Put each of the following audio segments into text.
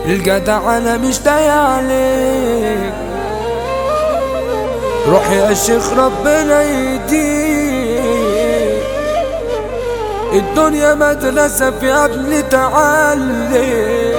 الجدع انا مش دايق عليك روح يا شيخ ربنا يهديك الدنيا مدرسة في ابن تعلم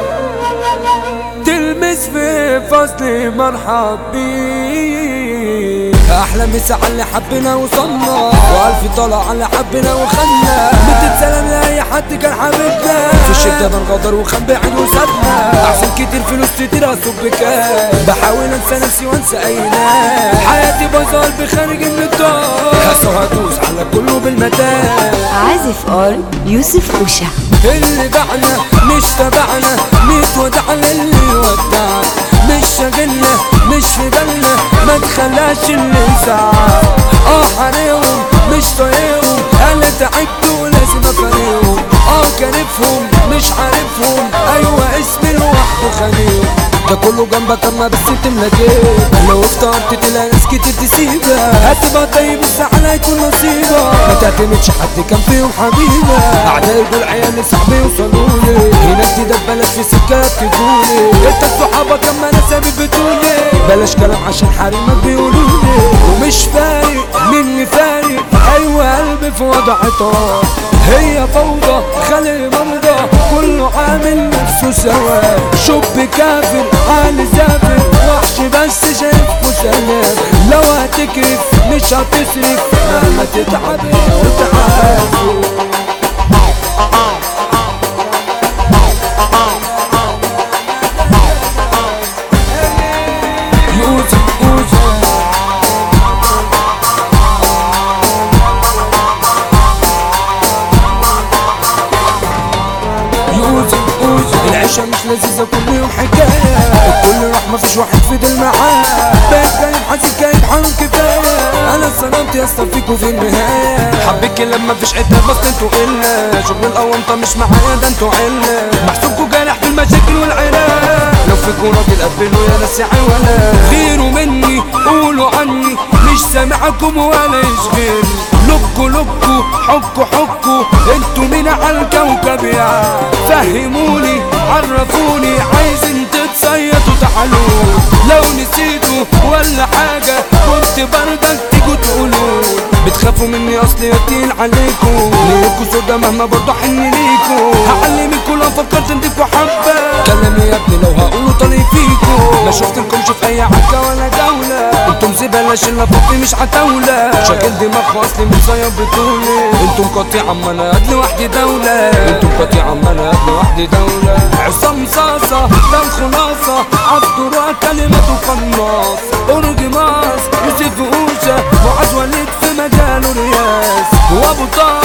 تلمس في فصل مرحب بيك احلى مسا على اللي حبنا وصلنا والف طلع على اللي حبنا وخلنا مدة سلام لاي حد كان حبيبنا في الشدة بنغدر وخان بعيد وسابنا احسن كتير فلوس كتير اصب بكام بحاول انسى نفسي وانسى اي ناس حياتي بايظة قلبي خارج من الدار هسه هدوس على كله بالمدام عازف ار يوسف اوشا اللي بعنا مش تبعنا نتودع للي ودعنا مش شاغلنا مش في بالنا ما تخلاش اللي يزعل اه حريهم مش طايقهم انا تعبت ولازم افارقهم اه كارفهم مش عارفهم ايوه اسمي لوحده خليهم ده كله جنبك اما بس تملى جيب لو اخترت تلاقي ناس كتير تسيبك هتبقى طيب الزعل هيكون نصيبك ما تعتمدش حد كان فيهم حبيبك اعدائي دول عيال صاحبي وصلولي هناك دي ده ببلاش في سكات تقولي انت صحابك اما انا ثابت بتقولي بلاش كلام عشان حريمك بيقولولي ومش فارق مني فارق ايوه قلبي في وضع طار هي فوضى خلي مرضى كله عامل نفسه سوا شب كافر حال زافر وحش بس شايفه سلام لو هتكرف مش هتصرف مهما تتعب وتعافر يوسف يوسف يوسف يوسف العيشة مش لذيذة كل يوم حكاية الكل راح مفيش واحد فضل معاه بقيت كايب حاسس كايب حرام كفاية أنا صدمت يا اسطى فيكوا في النهاية حبيتك لما مفيش عدة بس انتوا قلة شغل الأونطة مش معايا ده انتوا علة محسوبكوا جارح في المشاكل والعراق لو فيكوا راجل قبلوا يا ناس يا ولا غيروا مني قولوا عني مش سامعكم ولا يشغلني لبكوا لبكوا حكوا حكوا انتوا مين على الكوكب يا فهموني عرفوني عايزين تتصيدوا تعالوا لو نسيتوا ولا حاجة كنت بردك تيجوا تقولوا بتخافوا مني اصلي يتيل عليكوا ليكوا سودا مهما برضه حني ليكوا هعلمكوا لو فكرت اديكوا حبة كلامي يا ابني لو هقوله طريق فيكوا ما شفتلكمش في اي عكا ولا دولة انتم زبالة شلة فوقي مش عتاولة شاغل دماغ اصلي متصير بطولي انتم قطيع اما انا قد لوحدي دولة انتم قطيع اما انا قد لوحدي دولة عصام صاصة ده الخلاصة عبد كلمته قناص اورج ماس يوسف اوشا معاذ وليد في مجاله رياس وابو طه